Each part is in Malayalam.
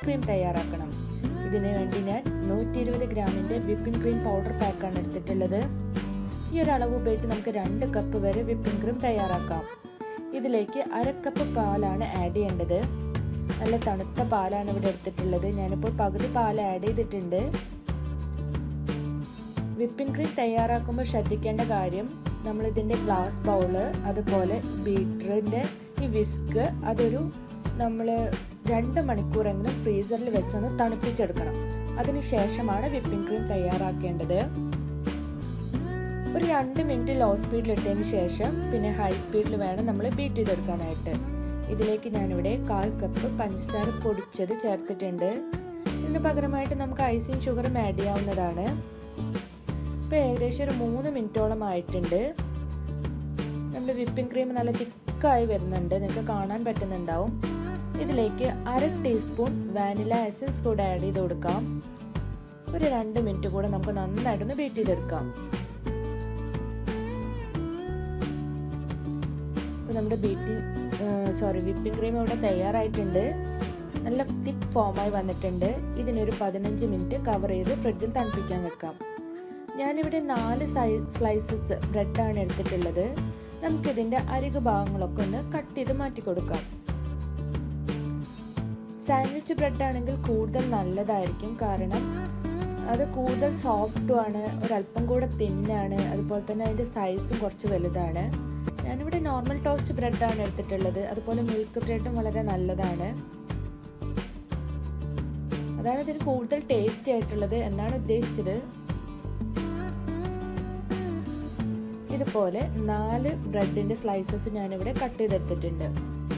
ക്രീം തയ്യാറാക്കണം ഇതിനു വേണ്ടി ഞാൻ നൂറ്റി ഇരുപത് ഗ്രാമിൻ്റെ വിപ്പിംഗ് ക്രീം പൗഡർ പാക്കാണ് എടുത്തിട്ടുള്ളത് ഈ ഒരു അളവ് ഉപയോഗിച്ച് നമുക്ക് രണ്ട് കപ്പ് വരെ വിപ്പിംഗ് ക്രീം തയ്യാറാക്കാം ഇതിലേക്ക് അര കപ്പ് പാലാണ് ആഡ് ചെയ്യേണ്ടത് നല്ല തണുത്ത പാലാണ് ഇവിടെ എടുത്തിട്ടുള്ളത് ഞാനിപ്പോൾ പകുതി പാൽ ആഡ് ചെയ്തിട്ടുണ്ട് വിപ്പിംഗ് ക്രീം തയ്യാറാക്കുമ്പോൾ ശ്രദ്ധിക്കേണ്ട കാര്യം നമ്മളിതിൻ്റെ ഗ്ലാസ് ബൗള് അതുപോലെ ബീറ്ററിൻ്റെ ഈ വിസ്ക് അതൊരു നമ്മൾ രണ്ട് മണിക്കൂറെങ്കിലും ഫ്രീസറിൽ വെച്ചൊന്ന് തണുപ്പിച്ചെടുക്കണം അതിന് ശേഷമാണ് വിപ്പിംഗ് ക്രീം തയ്യാറാക്കേണ്ടത് ഒരു രണ്ട് മിനിറ്റ് ലോ സ്പീഡിൽ ഇട്ടതിന് ശേഷം പിന്നെ ഹൈ സ്പീഡിൽ വേണം നമ്മൾ ബീറ്റ് ചെയ്തെടുക്കാനായിട്ട് ഇതിലേക്ക് ഞാനിവിടെ കാൽ കപ്പ് പഞ്ചസാര പൊടിച്ചത് ചേർത്തിട്ടുണ്ട് ഇതിന് പകരമായിട്ട് നമുക്ക് ഐസിങ് ഷുഗറും ആഡ് ചെയ്യാവുന്നതാണ് ഇപ്പോൾ ഏകദേശം ഒരു മൂന്ന് മിനിറ്റോളം ആയിട്ടുണ്ട് നമ്മുടെ വിപ്പിംഗ് ക്രീം നല്ല തിക്കായി വരുന്നുണ്ട് നിങ്ങൾക്ക് കാണാൻ പറ്റുന്നുണ്ടാവും ഇതിലേക്ക് അര ടീസ്പൂൺ വാനില എസൻസ് കൂടെ ആഡ് ചെയ്ത് കൊടുക്കാം ഒരു രണ്ട് മിനിറ്റ് കൂടെ നമുക്ക് നന്നായിട്ടൊന്ന് ബീറ്റ് ചെയ്തെടുക്കാം ഇപ്പോൾ നമ്മുടെ ബീറ്റിംഗ് സോറി വിപ്പിംഗ് ക്രീം ഇവിടെ തയ്യാറായിട്ടുണ്ട് നല്ല തിക്ക് ഫോമായി വന്നിട്ടുണ്ട് ഇതിനൊരു പതിനഞ്ച് മിനിറ്റ് കവർ ചെയ്ത് ഫ്രിഡ്ജിൽ തണുപ്പിക്കാൻ വെക്കാം ഞാനിവിടെ നാല് സൈ സ്ലൈസസ് ബ്രെഡാണ് എടുത്തിട്ടുള്ളത് നമുക്കിതിൻ്റെ അരികു ഭാഗങ്ങളൊക്കെ ഒന്ന് കട്ട് ചെയ്ത് മാറ്റി കൊടുക്കാം സാൻഡ്വിച്ച് ബ്രെഡ് ആണെങ്കിൽ കൂടുതൽ നല്ലതായിരിക്കും കാരണം അത് കൂടുതൽ സോഫ്റ്റും ആണ് ഒരല്പം കൂടെ തിന്നാണ് അതുപോലെ തന്നെ അതിൻ്റെ സൈസും കുറച്ച് വലുതാണ് ഞാനിവിടെ നോർമൽ ടോസ്റ്റ് ബ്രെഡാണ് എടുത്തിട്ടുള്ളത് അതുപോലെ മിൽക്ക് ബ്രെഡും വളരെ നല്ലതാണ് അതാണ് ഇതിന് കൂടുതൽ ടേസ്റ്റി ആയിട്ടുള്ളത് എന്നാണ് ഉദ്ദേശിച്ചത് ഇതുപോലെ നാല് ബ്രെഡിന്റെ സ്ലൈസസ് ഞാനിവിടെ കട്ട് ചെയ്തെടുത്തിട്ടുണ്ട്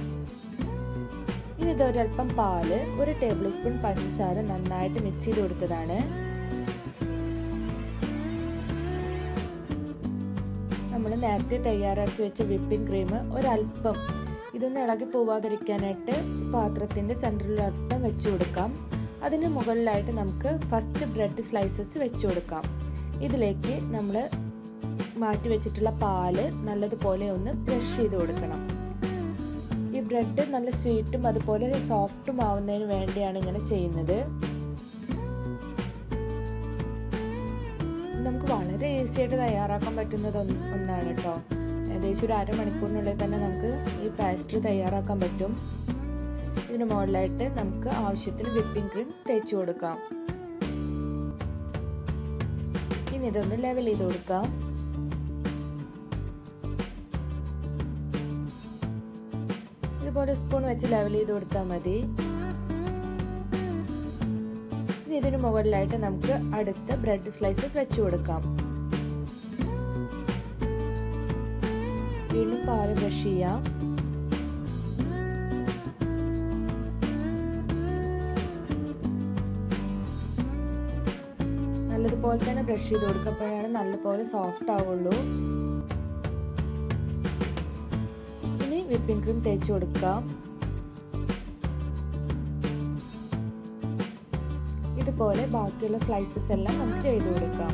ഇനി ഇതൊരൽപ്പം പാല് ഒരു ടേബിൾ സ്പൂൺ പഞ്ചസാര നന്നായിട്ട് മിക്സ് ചെയ്ത് കൊടുത്തതാണ് നമ്മൾ നേരത്തെ തയ്യാറാക്കി വെച്ച വിപ്പിംഗ് ക്രീം ഒരല്പം ഇതൊന്ന് ഇളകി പോവാതിരിക്കാനായിട്ട് പാത്രത്തിൻ്റെ സെൻറ്ററിൽ അല്പം വെച്ച് കൊടുക്കാം അതിന് മുകളിലായിട്ട് നമുക്ക് ഫസ്റ്റ് ബ്രെഡ് സ്ലൈസസ് വെച്ച് കൊടുക്കാം ഇതിലേക്ക് നമ്മൾ മാറ്റി വെച്ചിട്ടുള്ള പാല് നല്ലതുപോലെ ഒന്ന് ബ്രഷ് ചെയ്ത് കൊടുക്കണം ഈ ബ്രെഡ് നല്ല സ്വീറ്റും അതുപോലെ സോഫ്റ്റും ആവുന്നതിന് വേണ്ടിയാണ് ഇങ്ങനെ ചെയ്യുന്നത് നമുക്ക് വളരെ ഈസി ആയിട്ട് തയ്യാറാക്കാൻ പറ്റുന്നത് ഒന്നാണ് കേട്ടോ ഏകദേശം ഒരു അരമണിക്കൂറിനുള്ളിൽ തന്നെ നമുക്ക് ഈ പാസ്ട്രി തയ്യാറാക്കാൻ പറ്റും ഇതിന് മുകളിലായിട്ട് നമുക്ക് ആവശ്യത്തിന് വിപ്പിംഗ് ക്രീം തേച്ച് കൊടുക്കാം ഇനി ഇതൊന്ന് ലെവൽ ചെയ്ത് കൊടുക്കാം ഇതുപോലെ സ്പൂൺ വെച്ച് ലെവൽ ചെയ്ത് കൊടുത്താൽ മതി ഇനി ഇതിന് മുകളിലായിട്ട് നമുക്ക് അടുത്ത ബ്രെഡ് സ്ലൈസസ് വെച്ച് കൊടുക്കാം വീണ്ടും പാല് ബ്രഷ് ചെയ്യാം നല്ലതുപോലെ തന്നെ ബ്രഷ് ചെയ്ത് കൊടുക്കപ്പോഴാണ് നല്ലപോലെ സോഫ്റ്റ് ആവുള്ളൂ ഇനി വിപ്പിംഗ് ക്രീം തേച്ച് കൊടുക്കാം ഇതുപോലെ ബാക്കിയുള്ള സ്ലൈസസ് എല്ലാം നമുക്ക് ചെയ്ത് കൊടുക്കാം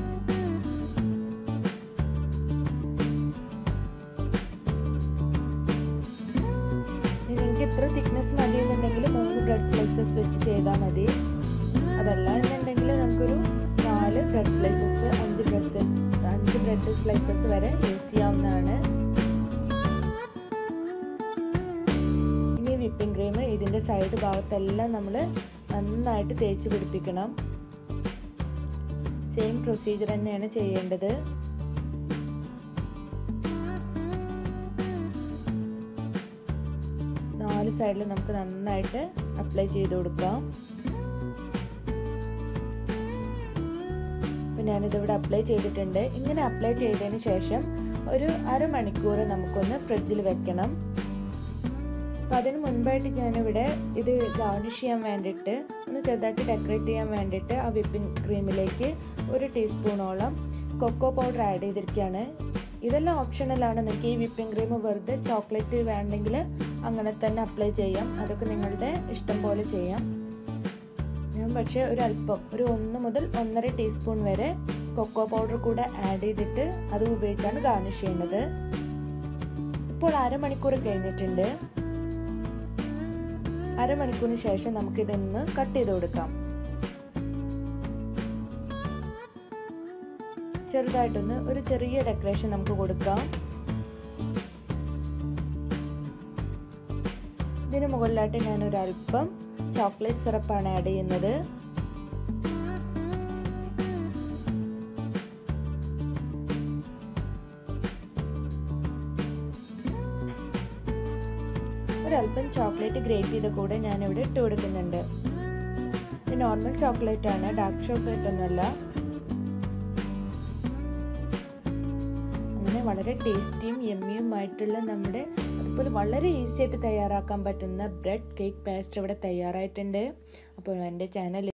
നിങ്ങൾക്ക് ഇത്ര തിക്നെസ് മതി എന്നുണ്ടെങ്കിൽ മൂന്ന് ബ്രെഡ് സ്ലൈസസ് വെച്ച് ചെയ്താൽ മതി അതല്ല എന്നുണ്ടെങ്കിൽ നമുക്കൊരു നാല് ബ്രെഡ് സ്ലൈസസ് അഞ്ച് ബ്രെഡ് അഞ്ച് ബ്രെഡ് സ്ലൈസസ് വരെ യൂസ് ചെയ്യാവുന്നതാണ് ഇനി വിപ്പിംഗ് ക്രീം ഇതിൻ്റെ സൈഡ് ഭാഗത്തെല്ലാം നമ്മൾ നന്നായിട്ട് തേച്ച് പിടിപ്പിക്കണം സെയിം പ്രൊസീജിയർ തന്നെയാണ് ചെയ്യേണ്ടത് നാല് സൈഡിൽ നമുക്ക് നന്നായിട്ട് അപ്ലൈ ചെയ്ത് കൊടുക്കാം അപ്പം ഞാനിതിവിടെ അപ്ലൈ ചെയ്തിട്ടുണ്ട് ഇങ്ങനെ അപ്ലൈ ചെയ്തതിന് ശേഷം ഒരു അരമണിക്കൂർ നമുക്കൊന്ന് ഫ്രിഡ്ജിൽ വെക്കണം അപ്പം അതിന് മുൻപായിട്ട് ഞാനിവിടെ ഇത് ഗാർണിഷ് ചെയ്യാൻ വേണ്ടിയിട്ട് ഒന്ന് ചെറുതായിട്ട് ഡെക്കറേറ്റ് ചെയ്യാൻ വേണ്ടിയിട്ട് ആ വിപ്പിംഗ് ക്രീമിലേക്ക് ഒരു ടീസ്പൂണോളം കൊക്കോ പൗഡർ ആഡ് ചെയ്തിരിക്കുകയാണ് ഇതെല്ലാം ഓപ്ഷണലാണ് നിങ്ങൾക്ക് ഈ വിപ്പിംഗ് ക്രീം വെറുതെ ചോക്ലേറ്റ് വേണ്ടെങ്കിൽ അങ്ങനെ തന്നെ അപ്ലൈ ചെയ്യാം അതൊക്കെ നിങ്ങളുടെ ഇഷ്ടം പോലെ ചെയ്യാം ഞാൻ പക്ഷേ ഒരു അല്പം ഒരു ഒന്ന് മുതൽ ഒന്നര ടീസ്പൂൺ വരെ കൊക്കോ പൗഡർ കൂടെ ആഡ് ചെയ്തിട്ട് അത് ഉപയോഗിച്ചാണ് ഗാർണിഷ് ചെയ്യുന്നത് ഇപ്പോൾ അരമണിക്കൂർ കഴിഞ്ഞിട്ടുണ്ട് അരമണിക്കൂറിന് ശേഷം നമുക്കിതൊന്ന് കട്ട് ചെയ്ത് കൊടുക്കാം ചെറുതായിട്ടൊന്ന് ഒരു ചെറിയ ഡെക്കറേഷൻ നമുക്ക് കൊടുക്കാം ഇതിന് മുകളിലായിട്ട് ഞാൻ ഒരു അല്പം ചോക്ലേറ്റ് സിറപ്പാണ് ആഡ് ചെയ്യുന്നത് ഒരല്പം ചോക്ലേറ്റ് ഗ്രേറ്റ് ചെയ്ത കൂടെ ഞാൻ ഇവിടെ ഇട്ട് കൊടുക്കുന്നുണ്ട് ഇത് നോർമൽ ചോക്ലേറ്റ് ആണ് ഡാർക്ക് ചോക്ലേറ്റ് ഒന്നുമല്ല അങ്ങനെ വളരെ ടേസ്റ്റിയും യമ്മിയുമായിട്ടുള്ള നമ്മുടെ അതുപോലെ വളരെ ഈസി ആയിട്ട് തയ്യാറാക്കാൻ പറ്റുന്ന ബ്രെഡ് കേക്ക് പേസ്റ്റ് ഇവിടെ തയ്യാറായിട്ടുണ്ട് അപ്പോൾ എൻ്റെ ചാനൽ